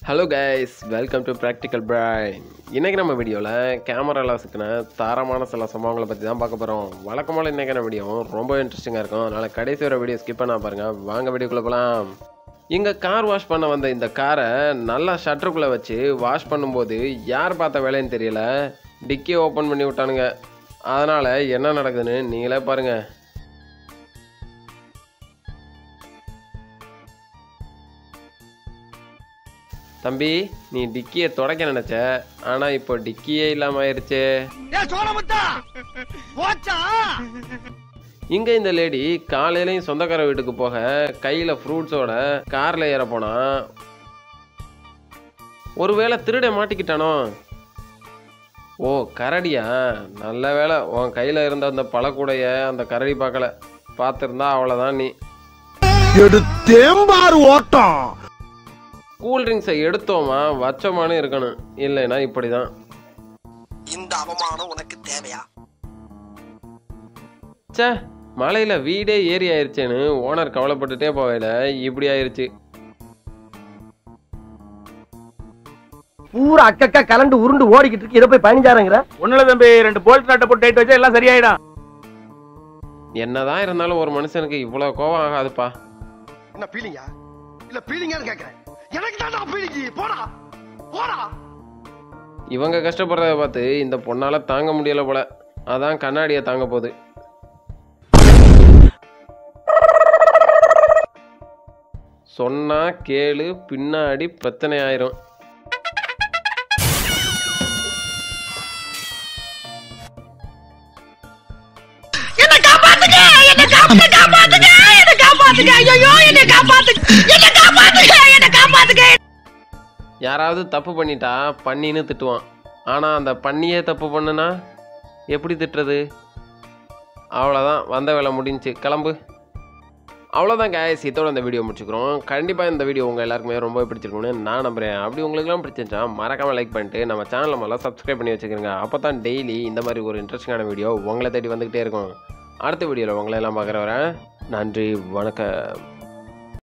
hello guys welcome to practical brain இன்றைக்கி நம்ம வீடியோவில் கேமராவில் சிக்கின தாரமான சில சம்பவங்களை பற்றி தான் பார்க்க போகிறோம் வழக்கமான இன்றைக்கான வீடியோ ரொம்ப இன்ட்ரெஸ்டிங்காக இருக்கும் அதனால் கடைசி வர வீடியோ ஸ்கிப் பண்ணா பாருங்கள் வாங்க வீடியோக்குள்ளே போகலாம் இங்கே கார் வாஷ் பண்ண வந்த இந்த காரை நல்லா ஷட்டருக்குள்ளே வச்சு வாஷ் பண்ணும்போது யார் பார்த்த வேலைன்னு தெரியல டிக்கியை ஓப்பன் பண்ணி விட்டானுங்க அதனால் என்ன நடக்குதுன்னு நீங்களே பாருங்கள் தம்பி நீ டிக்கியை தொடக்க நினைச்ச ஆனா இப்போ டிக்கியே இல்லாம ஆயிருச்சே இங்க இந்த லேடி காலையிலயும் சொந்தக்கார வீட்டுக்கு போக கையில ஃப்ரூட்ஸோட கார்ல ஏற போனா ஒருவேளை திருட மாட்டிக்கிட்டானோ ஓ கரடியா நல்ல வேளை உன் கையில இருந்த அந்த பழக்கூடைய அந்த கரடி பார்க்கல பார்த்துருந்தா அவ்வளோதான் நீ எடுத்தேம்பார் ஓட்டம் கூல் ட்ரிங்க்ஸை எடுத்தோமா வச்சோமான்னு இருக்கணும் இல்லைன்னா இப்படி தான் இந்த அவமானம் உனக்கு தேவையா ச்சே மலையில் வீடே ஏறி ஆயிருச்சேன்னு ஓனர் கவலைப்பட்டுட்டே போவையில இப்படி ஆயிருச்சு பூரா அக்கக்கா கலண்டு உருண்டு ஓடிக்கிட்டு இருக்கு இதை போய் பதினஞ்சாயிரங்கிற ஒண்ணுல தம்பி ரெண்டு போல்ட் நட்டை போட்டு டைட் வச்சா எல்லாம் சரியாயிடும் என்னதான் இருந்தாலும் ஒரு மனுஷனுக்கு இவ்வளோ கோவம் ஆகாதுப்பா என்ன பீலிங்கா இல்ல பீலிங்கான்னு கேக்குறேன் எனக்கு தான் பீலிங்கி போடா போடா இவங்க கஷ்டப்படுறத பார்த்து இந்த பொண்ணால தாங்க முடியல போல அதான் கண்ணாடியை தாங்க போகுது சொன்னா கேளு பின்னாடி பிரச்சனை ஆயிரும் யாராவது தப்பு பண்ணிட்டா பண்ணின்னு திட்டுவான் ஆனால் அந்த பண்ணியே தப்பு பண்ணுனா எப்படி திட்டுறது அவ்வளோதான் வந்த வேலை முடிஞ்சுச்சு கிளம்பு அவ்வளோதான் guys இதோட இந்த வீடியோ முடிச்சுக்கிறோம் கண்டிப்பாக இந்த வீடியோ உங்கள் எல்லாருக்குமே ரொம்ப பிடிச்சிருக்கும்னு நான் நம்புகிறேன் அப்படி உங்களுக்குலாம் பிடிச்சிருந்தா மறக்காமல் லைக் பண்ணிட்டு நம்ம சேனலை முதல்ல சப்ஸ்கிரைப் பண்ணி வச்சுக்கிறோங்க அப்போ தான் டெய்லி இந்த மாதிரி ஒரு இன்ட்ரெஸ்டிங்கான வீடியோ உங்களை தேடி வந்துக்கிட்டே இருக்கும் அடுத்த வீடியோவில் உங்களை எல்லாம் பார்க்குற வரேன் நன்றி வணக்கம்